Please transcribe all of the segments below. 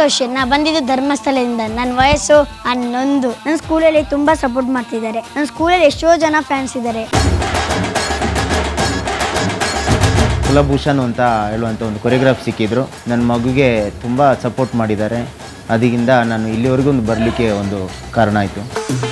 ಕೌಶಲ್ ನಾ ಬಂದಿದ್ದು ಧರ್ಮಸ್ಥಳದಿಂದ ನನ್ನ ವಯಸ್ಸು ಹನ್ನೊಂದು ನನ್ನ ಸ್ಕೂಲಲ್ಲಿ ತುಂಬಾ ಸಪೋರ್ಟ್ ಮಾಡ್ತಿದ್ದಾರೆ ನನ್ನ ಸ್ಕೂಲಲ್ಲಿ ಎಷ್ಟೋ ಜನ ಫ್ಯಾನ್ಸ್ ಇದ್ದಾರೆ ಕುಲಭೂಷಣ್ ಅಂತ ಹೇಳುವಂಥ ಒಂದು ಕೊರಿಯೋಗ್ರಾಫ್ ಸಿಕ್ಕಿದ್ರು ನನ್ನ ಮಗುಗೆ ತುಂಬ ಸಪೋರ್ಟ್ ಮಾಡಿದ್ದಾರೆ ಅದರಿಂದ ನಾನು ಇಲ್ಲಿವರೆಗೂ ಒಂದು ಬರಲಿಕ್ಕೆ ಒಂದು ಕಾರಣ ಆಯಿತು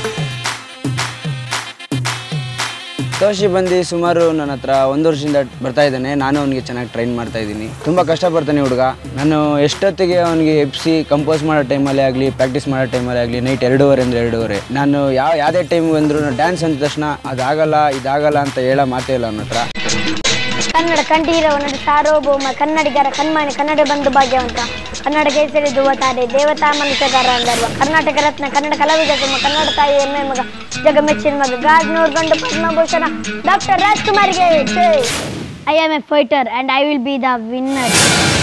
ತೋಷಿ ಬಂದು ಸುಮಾರು ನನ್ನ ಹತ್ರ ಒಂದು ವರ್ಷದಿಂದ ಬರ್ತಾ ಇದ್ದಾನೆ ನಾನು ಅವನಿಗೆ ಚೆನ್ನಾಗಿ ಟ್ರೈನ್ ಮಾಡ್ತಾ ಇದ್ದೀನಿ ತುಂಬ ಕಷ್ಟಪಡ್ತಾನೆ ಹುಡುಗ ನಾನು ಎಷ್ಟೊತ್ತಿಗೆ ಅವನಿಗೆ ಎಪ್ಸಿ ಕಂಪೋಸ್ ಮಾಡೋ ಟೈಮಲ್ಲಿ ಆಗಲಿ ಪ್ರಾಕ್ಟೀಸ್ ಮಾಡೋ ಟೈಮಲ್ಲಿ ಆಗಲಿ ನೈಟ್ ಎರಡೂವರೆ ಅಂದರೆ ಎರಡೂವರೆ ನಾನು ಯಾವ ಯಾವುದೇ ಟೈಮ್ ಬಂದರೂ ಡ್ಯಾನ್ಸ್ ಅಂದ ತಕ್ಷಣ ಅದಾಗಲ್ಲ ಇದಾಗಲ್ಲ ಅಂತ ಹೇಳೋ ಮಾತೇ ಇಲ್ಲ ಅವನ ಹತ್ರ ಕನ್ನಡ ಕಂಠೀರವ ನಟ ಸಾರ್ವಭೌಮ ಕನ್ನಡಿಗರ ಕಣ್ಮಣಿ ಕನ್ನಡ ಬಂಧು ಭಾಗ್ಯವಂತ ಕನ್ನಡ ಕೇಸರಿ ಧ್ರುವ ತಾರೆ ದೇವತಾ ಮನುಷ್ಯಗಾರ ಅಂದರ್ವ ಕರ್ನಾಟಕ ರತ್ನ ಕನ್ನಡ ಕಲಾವಿದ ಸುಮ ಕನ್ನಡ ತಾಯಿ ಎಮ್ಮೆ ಮಗ ಜಗ ಮೆಚ್ಚಿನ ಮಗ ಗಾಡ್ ನೋಡ್ಕೊಂಡು Padma Bhushan doctor ರಾಜ್ಕುಮಾರ್ಗೆ I am A fighter and I will be the winner